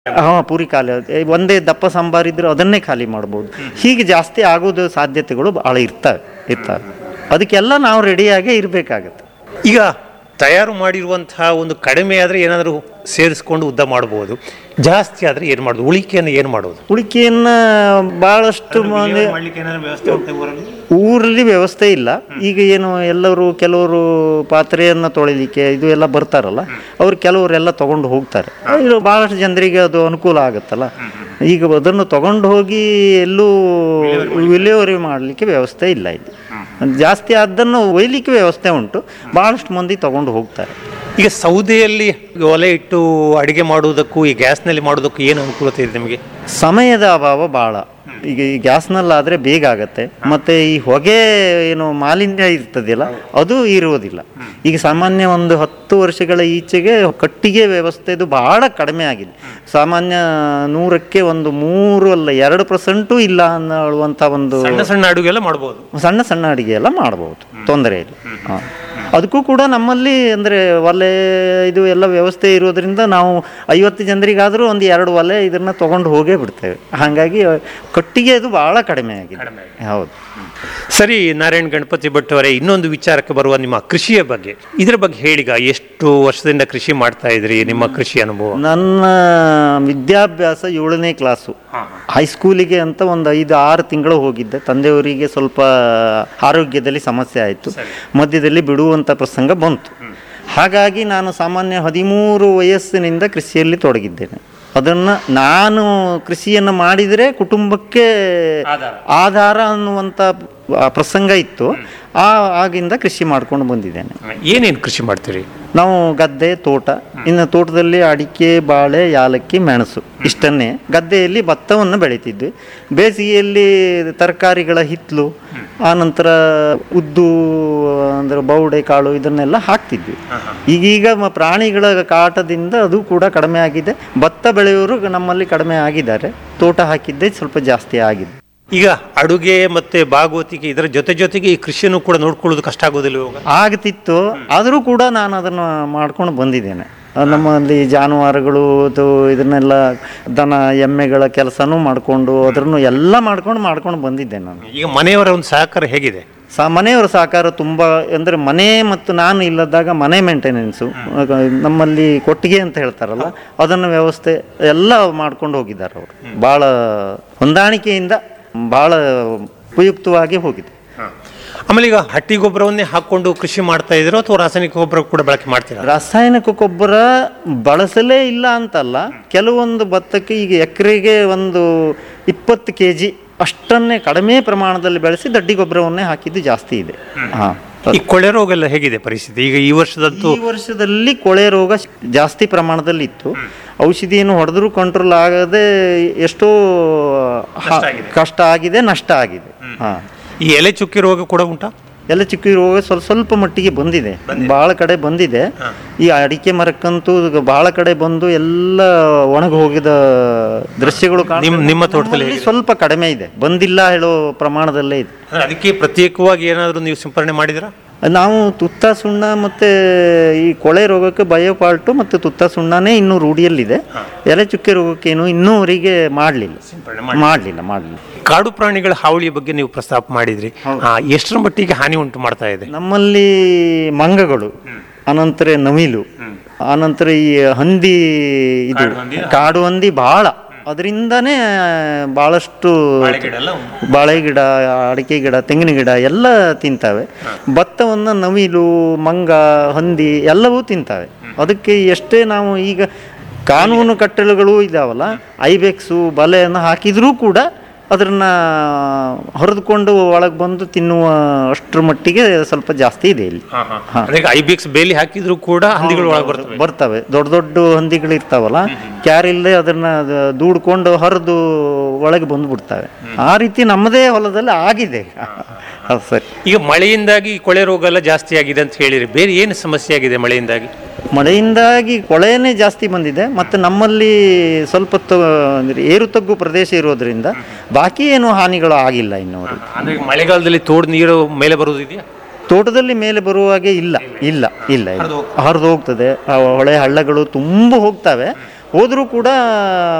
ಹಾಂ ಪೂರಿ ಖಾಲಿ ಆಗುತ್ತೆ. ಒಂದೇ ದಪ್ಪ ಸಾಂಬಾರ್ ಇದ್ರೆ ಅದನ್ನೇ ಖಾಲಿ ಮಾಡ್ಬೋದು ಹೀಗೆ ಜಾಸ್ತಿ ಆಗೋದು ಸಾಧ್ಯತೆಗಳು ಭಾಳ ಇರ್ತವೆ ಇರ್ತವೆ ಅದಕ್ಕೆಲ್ಲ ನಾವು ರೆಡಿಯಾಗೇ ಇರಬೇಕಾಗತ್ತೆ ಈಗ ತಯಾರು ಮಾಡಿರುವಂತಹ ಒಂದು ಕಡಿಮೆ ಆದರೆ ಏನಾದರೂ ಸೇರಿಸ್ಕೊಂಡು ಉದ್ದ ಮಾಡ್ಬೋದು ಜಾಸ್ತಿ ಆದರೆ ಏನು ಮಾಡೋದು ಉಳಿಕೆಯನ್ನು ಏನು ಮಾಡೋದು ಉಳಿಕೆಯನ್ನ ಭಾಳಷ್ಟು ಮಂದಿ ಊರಲ್ಲಿ ವ್ಯವಸ್ಥೆ ಇಲ್ಲ ಈಗ ಏನು ಎಲ್ಲರೂ ಕೆಲವರು ಪಾತ್ರೆಯನ್ನು ತೊಳಿಲಿಕ್ಕೆ ಇದು ಎಲ್ಲ ಬರ್ತಾರಲ್ಲ ಅವ್ರು ಕೆಲವರೆಲ್ಲ ತಗೊಂಡು ಹೋಗ್ತಾರೆ ಇದು ಭಾಳಷ್ಟು ಜನರಿಗೆ ಅದು ಅನುಕೂಲ ಆಗುತ್ತಲ್ಲ ಈಗ ಅದನ್ನು ತಗೊಂಡು ಹೋಗಿ ಎಲ್ಲೂ ವಿಲೇವರಿ ಮಾಡಲಿಕ್ಕೆ ವ್ಯವಸ್ಥೆ ಇಲ್ಲ ಇಲ್ಲಿ ಜಾಸ್ತಿ ಅದನ್ನು ಒಯ್ಲಿಕ್ಕೆ ವ್ಯವಸ್ಥೆ ಉಂಟು ಭಾಳಷ್ಟು ಮಂದಿ ತಗೊಂಡು ಹೋಗ್ತಾರೆ ಈಗ ಸೌದೆಯಲ್ಲಿ ಒಲೆ ಇಟ್ಟು ಅಡಿಗೆ ಮಾಡುವುದಕ್ಕೂ ಈ ಗ್ಯಾಸ್ನಲ್ಲಿ ಮಾಡೋದಕ್ಕೂ ಏನು ಅನುಕೂಲತೆ ಇದೆ ನಿಮಗೆ ಸಮಯದ ಅಭಾವ ಭಾಳ ಈಗ ಈ ಗ್ಯಾಸ್ನಲ್ಲಾದರೆ ಬೇಗ ಆಗತ್ತೆ ಮತ್ತು ಈ ಹೊಗೆ ಏನು ಮಾಲಿನ್ಯ ಇರ್ತದೆಯಲ್ಲ ಅದು ಇರುವುದಿಲ್ಲ ಈಗ ಸಾಮಾನ್ಯ ಒಂದು ಹತ್ತು ವರ್ಷಗಳ ಈಚೆಗೆ ಕಟ್ಟಿಗೆ ವ್ಯವಸ್ಥೆದು ಬಹಳ ಕಡಿಮೆ ಆಗಿದೆ ಸಾಮಾನ್ಯ ನೂರಕ್ಕೆ ಒಂದು ಮೂರು ಅಲ್ಲ ಎರಡು ಪರ್ಸೆಂಟು ಇಲ್ಲ ಅನ್ನುವಂಥ ಒಂದು ಸಣ್ಣ ಸಣ್ಣ ಅಡುಗೆಲ್ಲ ಮಾಡ್ಬೋದು ಸಣ್ಣ ಸಣ್ಣ ಅಡಿಗೆ ಎಲ್ಲ ಮಾಡ್ಬೋದು ತೊಂದರೆ ಇಲ್ಲ ಹಾಂ ಅದಕ್ಕೂ ಕೂಡ ನಮ್ಮಲ್ಲಿ ಅಂದರೆ ಒಲೆ ಇದು ಎಲ್ಲ ವ್ಯವಸ್ಥೆ ಇರೋದ್ರಿಂದ ನಾವು ಐವತ್ತು ಜನರಿಗಾದರೂ ಒಂದು ಎರಡು ಒಲೆ ಇದನ್ನು ತೊಗೊಂಡು ಹೋಗೇ ಬಿಡ್ತೇವೆ ಹಾಗಾಗಿ ಕಟ್ಟಿಗೆ ಅದು ಭಾಳ ಕಡಿಮೆ ಆಗಿದೆ ಹೌದು ಸರಿ ನಾರಾಯಣ್ ಗಣಪತಿ ಭಟ್ ಅವರೇ ಇನ್ನೊಂದು ವಿಚಾರಕ್ಕೆ ಬರುವ ನಿಮ್ಮ ಕೃಷಿಯ ಬಗ್ಗೆ ಇದರ ಬಗ್ಗೆ ಹೇಳಿಗ ಎಷ್ಟು ವರ್ಷದಿಂದ ಕೃಷಿ ಮಾಡ್ತಾ ಇದ್ರಿ ನಿಮ್ಮ ಕೃಷಿ ಅನುಭವ ನನ್ನ ವಿದ್ಯಾಭ್ಯಾಸ ಏಳನೇ ಕ್ಲಾಸು ಹೈಸ್ಕೂಲಿಗೆ ಅಂತ ಒಂದು ಐದು ಆರು ತಿಂಗಳು ಹೋಗಿದ್ದೆ ತಂದೆಯವರಿಗೆ ಸ್ವಲ್ಪ ಆರೋಗ್ಯದಲ್ಲಿ ಸಮಸ್ಯೆ ಆಯಿತು ಮಧ್ಯದಲ್ಲಿ ಬಿಡುವಂಥ ಪ್ರಸಂಗ ಬಂತು ಹಾಗಾಗಿ ನಾನು ಸಾಮಾನ್ಯ ಹದಿಮೂರು ವಯಸ್ಸಿನಿಂದ ಕೃಷಿಯಲ್ಲಿ ತೊಡಗಿದ್ದೇನೆ ಅದನ್ನು ನಾನು ಕೃಷಿಯನ್ನು ಮಾಡಿದರೆ ಕುಟುಂಬಕ್ಕೆ ಆಧಾರ ಅನ್ನುವಂಥ ಆ ಪ್ರಸಂಗ ಇತ್ತು ಆ ಆಗಿಂದ ಕೃಷಿ ಮಾಡ್ಕೊಂಡು ಬಂದಿದ್ದೇನೆ ಏನೇನು ಕೃಷಿ ಮಾಡ್ತೀರಿ ನಾವು ಗದ್ದೆ ತೋಟ ಇನ್ನು ತೋಟದಲ್ಲಿ ಅಡಿಕೆ ಬಾಳೆ ಯಾಲಕ್ಕಿ ಮೆಣಸು ಇಷ್ಟನ್ನೇ ಗದ್ದೆಯಲ್ಲಿ ಭತ್ತವನ್ನು ಬೆಳಿತಿದ್ವಿ ಬೇಸಿಗೆಯಲ್ಲಿ ತರಕಾರಿಗಳ ಹಿತ್ತಲು ಆನಂತರ ಉದ್ದು ಅಂದರೆ ಬೌಡೆ ಕಾಳು ಇದನ್ನೆಲ್ಲ ಹಾಕ್ತಿದ್ವಿ ಈಗೀಗ ಮ- ಪ್ರಾಣಿಗಳ ಕಾಟದಿಂದ ಅದು ಕೂಡ ಕಡಿಮೆ ಆಗಿದೆ ಭತ್ತ ಬೆಳೆಯೋರು ನಮ್ಮಲ್ಲಿ ಕಡಿಮೆ ಆಗಿದ್ದಾರೆ ತೋಟ ಹಾಕಿದ್ದೇ ಸ್ವಲ್ಪ ಜಾಸ್ತಿ ಆಗಿದೆ ಈಗ ಅಡುಗೆ ಮತ್ತೆ ಭಾಗವತಿಕೆ ಇದರ ಜೊತೆ ಜೊತೆಗೆ ಈ ಕೃಷಿಯನ್ನು ಕೂಡ ನೋಡ್ಕೊಳ್ಳೋದು ಕಷ್ಟ ಆಗೋದಿಲ್ಲ ಇವಾಗ ಆಗ್ತಿತ್ತು ಆದರೂ ಕೂಡ ನಾನು ಅದನ್ನು ಮಾಡ್ಕೊಂಡು ಬಂದಿದ್ದೇನೆ ಆ, ನಮ್ಮಲ್ಲಿ ಜಾನುವಾರುಗಳು ಅದು ಇದನ್ನೆಲ್ಲ ದನ ಎಮ್ಮೆಗಳ ಕೆಲಸನೂ ಮಾಡಿಕೊಂಡು ಅದನ್ನು ಎಲ್ಲ ಮಾಡ್ಕೊಂಡು ಮಾಡ್ಕೊಂಡು ಬಂದಿದ್ದೇನೆ ನಾನು ಈಗ ಮನೆಯವರ ಒಂದು ಸಹಕಾರ ಹೇಗಿದೆ ಸಾ ಮನೆಯವರ ಸಹಕಾರ ತುಂಬ ಅಂದರೆ ಮನೆ ಮತ್ತು ನಾನು ಇಲ್ಲದಾಗ ಮನೆ ಮೇಂಟೆನೆನ್ಸು ನಮ್ಮಲ್ಲಿ ಕೊಟ್ಟಿಗೆ ಅಂತ ಹೇಳ್ತಾರಲ್ಲ ಅದನ್ನು ವ್ಯವಸ್ಥೆ ಎಲ್ಲ ಮಾಡ್ಕೊಂಡು ಹೋಗಿದ್ದಾರೆ ಅವರು ಭಾಳ ಹೊಂದಾಣಿಕೆಯಿಂದ ಭಾಳ ಉಪಯುಕ್ತವಾಗಿ ಹೋಗಿದೆ ಆಮೇಲೆ ಈಗ ಹಟ್ಟಿ ಗೊಬ್ಬರವನ್ನೇ ಹಾಕೊಂಡು ಕೃಷಿ ಮಾಡ್ತಾ ಇದ್ರು ಅಥವಾ ರಾಸಾಯನಿಕ ಗೊಬ್ಬರ ಕೂಡ ಬಳಕೆ ಮಾಡ್ತೀರಾ ರಾಸಾಯನಿಕ ಗೊಬ್ಬರ ಬಳಸಲೇ ಇಲ್ಲ ಅಂತಲ್ಲ ಕೆಲವೊಂದು ಭತ್ತಕ್ಕೆ ಈಗ ಎಕರೆಗೆ ಒಂದು ಇಪ್ಪತ್ತು ಕೆ ಜಿ ಅಷ್ಟನ್ನೇ ಕಡಿಮೆ ಪ್ರಮಾಣದಲ್ಲಿ ಬೆಳೆಸಿ ದಡ್ಡಿ ಗೊಬ್ಬರವನ್ನೇ ಹಾಕಿದ್ದು ಜಾಸ್ತಿ ಇದೆ ಹಾಂ ಈ ಕೊಳೆ ರೋಗ ಎಲ್ಲ ಹೇಗಿದೆ ಪರಿಸ್ಥಿತಿ ಈಗ ಈ ವರ್ಷದಂತೂ ಈ ವರ್ಷದಲ್ಲಿ ಕೊಳೆ ರೋಗ ಜಾಸ್ತಿ ಪ್ರಮಾಣದಲ್ಲಿ ಇತ್ತು ಔಷಧಿಯನ್ನು ಹೊಡೆದ್ರೂ ಕಂಟ್ರೋಲ್ ಆಗದೆ ಎಷ್ಟೋ ಹ- ಕಷ್ಟ ಆಗಿದೆ ನಷ್ಟ ಆಗಿದೆ ಹಾಂ ಈ ಎಲೆ ಚುಕ್ಕಿ ರೋಗ ಕೂಡ ಉಂಟಾ ಎಲ್ಲ ಚಿಕ್ಕ ರೋಗ ಸ್ವಲ್ಪ ಸ್ವಲ್ಪ ಮಟ್ಟಿಗೆ ಬಂದಿದೆ ಬಹಳ ಕಡೆ ಬಂದಿದೆ ಈ ಅಡಿಕೆ ಮರಕ್ಕಂತೂ ಈಗ ಬಹಳ ಕಡೆ ಬಂದು ಎಲ್ಲ ಒಣಗಿ ಹೋಗಿದ ದೃಶ್ಯಗಳು ಕಾಣ್ತವೆ. ನಿಮ್- ನಿಮ್ಮ ತೋಟದಲ್ಲಿ ನಮ್ಮಲ್ಲಿ ಸ್ವಲ್ಪ ಕಡಿಮೆ ಇದೆ ಬಂದಿಲ್ಲ ಹೇಳೋ ಪ್ರಮಾಣದಲ್ಲೇ ಇದೆ ಅಂದ್ರೆ ಅದಕ್ಕೆ ಪ್ರತ್ಯೇಕವಾಗಿ ಏನಾದರೂ ನೀವು ಸಿಂಪರಣೆ ಮಾಡಿದಿರಾ ನಾವು ತುತ್ತ ಸುಣ್ಣ ಮತ್ತು ಈ ಕೊಳೆ ರೋಗಕ್ಕೆ ಬಯೋಪಾಲ್ಟು ಮತ್ತು ತುತ್ತ ಸುಣ್ಣನೇ ಇನ್ನೂ ರೂಢಿಯಲ್ಲಿದೆ ಎಲೆ ಚುಕ್ಕೆ ರೋಗಕ್ಕೇನು ಇನ್ನೂವರೆಗೆ ಮಾಡಲಿಲ್ಲ ಮಾಡಲಿಲ್ಲ ಮಾಡಲಿಲ್ಲ ಕಾಡು ಪ್ರಾಣಿಗಳ ಹಾವಳಿಯ ಬಗ್ಗೆ ನೀವು ಪ್ರಸ್ತಾಪ ಮಾಡಿದ್ರಿ ಆ, ಎಷ್ಟರ ಮಟ್ಟಿಗೆ ಹಾನಿ ಉಂಟು ಮಾಡ್ತಾ ಇದೆ ನಮ್ಮಲ್ಲಿ ಮಂಗಗಳು ಅನಂತರ ನವಿಲು ಅನಂತರ ಈ ಹಂದಿ ಇದು ಕಾಡು ಹಂದಿ ಬಹಳ ಅದರಿಂದನೇ ಭಾಳಷ್ಟು ಬಾಳೆ ಗಿಡ ಅಡಿಕೆ ಗಿಡ ತೆಂಗಿನ ಗಿಡ ಎಲ್ಲ ತಿಂತವೆ ಭತ್ತವನ್ನು ನವಿಲು ಮಂಗ ಹಂದಿ ಎಲ್ಲವೂ ತಿಂತವೆ ಅದಕ್ಕೆ ಎಷ್ಟೇ ನಾವು ಈಗ ಕಾನೂನು ಕಟ್ಟಳೆಗಳು ಇದಾವಲ್ಲ ಐಬೆಕ್ಸು ಬಲೆಯನ್ನು ಹಾಕಿದರೂ ಕೂಡ ಅದನ್ನ ಹೊರದುಕೊಂಡು ಒಳಗೆ ಬಂದು ತಿನ್ನುವ ಅಷ್ಟರ ಮಟ್ಟಿಗೆ ಸ್ವಲ್ಪ ಜಾಸ್ತಿ ಇದೆ ಇಲ್ಲಿ ಅಂದ್ರೆ ಐ ಬಿ ಎಕ್ಸ್ ಬೇಲಿ ಹಾಕಿದ್ರು ಕೂಡ ಹಂದಿಗಳು ಒಳಗೆ ಬರ್ತವೆ ಬರ್ತವೆ ದೊಡ್ಡ ದೊಡ್ಡ ಹಂದಿಗಳು ಇರ್ತಾವಲ್ಲ ಕ್ಯಾರ್ ಇಲ್ಲದೆ ಅದನ್ನ ದ- ದೂಡ್ಕೊಂಡು ಹರಿದು ಒಳಗೆ ಬಂದ್ಬಿಡ್ತವೆ ಆ ರೀತಿ ನಮ್ಮದೇ ಹೊಲದಲ್ಲಿ ಆಗಿದೆ ಹೌದು ಸರಿ ಈಗ ಮಳೆಯಿಂದಾಗಿ ಕೊಳೆ ರೋಗ ಎಲ್ಲ ಜಾಸ್ತಿ ಆಗಿದೆ ಅಂತ ಹೇಳಿರಿ ಬೇರೆ ಏನು ಸಮಸ್ಯೆ ಆಗಿದೆ ಮಳೆಯಿಂದಾಗಿ ಮಳೆಯಿಂದಾಗಿ ಕೊಳೆನೇ ಜಾಸ್ತಿ ಬಂದಿದೆ ಮತ್ತು ನಮ್ಮಲ್ಲಿ ಸ್ವಲ್ಪ ತ- ಅಂದ್ರೆ ಏರು ತಗ್ಗು ಪ್ರದೇಶ ಇರೋದ್ರಿಂದ ಬಾಕಿ ಏನು ಹಾನಿಗಳು ಆಗಿಲ್ಲ ಇನ್ನೂವರೆಗೆ ಅಂದ್ರೆ ಈಗ ಮಳೆಗಾಲದಲ್ಲಿ ತೋಡ್ ನೀರು ಮೇಲೆ ಬರುವುದಿದೆಯಾ ತೋಟದಲ್ಲಿ ಮೇಲೆ ಬರುವ ಹಾಗೆ ಇಲ್ಲ ಇಲ್ಲ ಇಲ್ಲ ಇಲ್ಲ ಹರಿದು ಹೋಗ್ತದೆ ಆ ಹೊಳೆ ಹಳ್ಳಗಳು ತುಂಬ ಹೋಗ್ತವೆ ಹೋದರೂ ಕೂಡ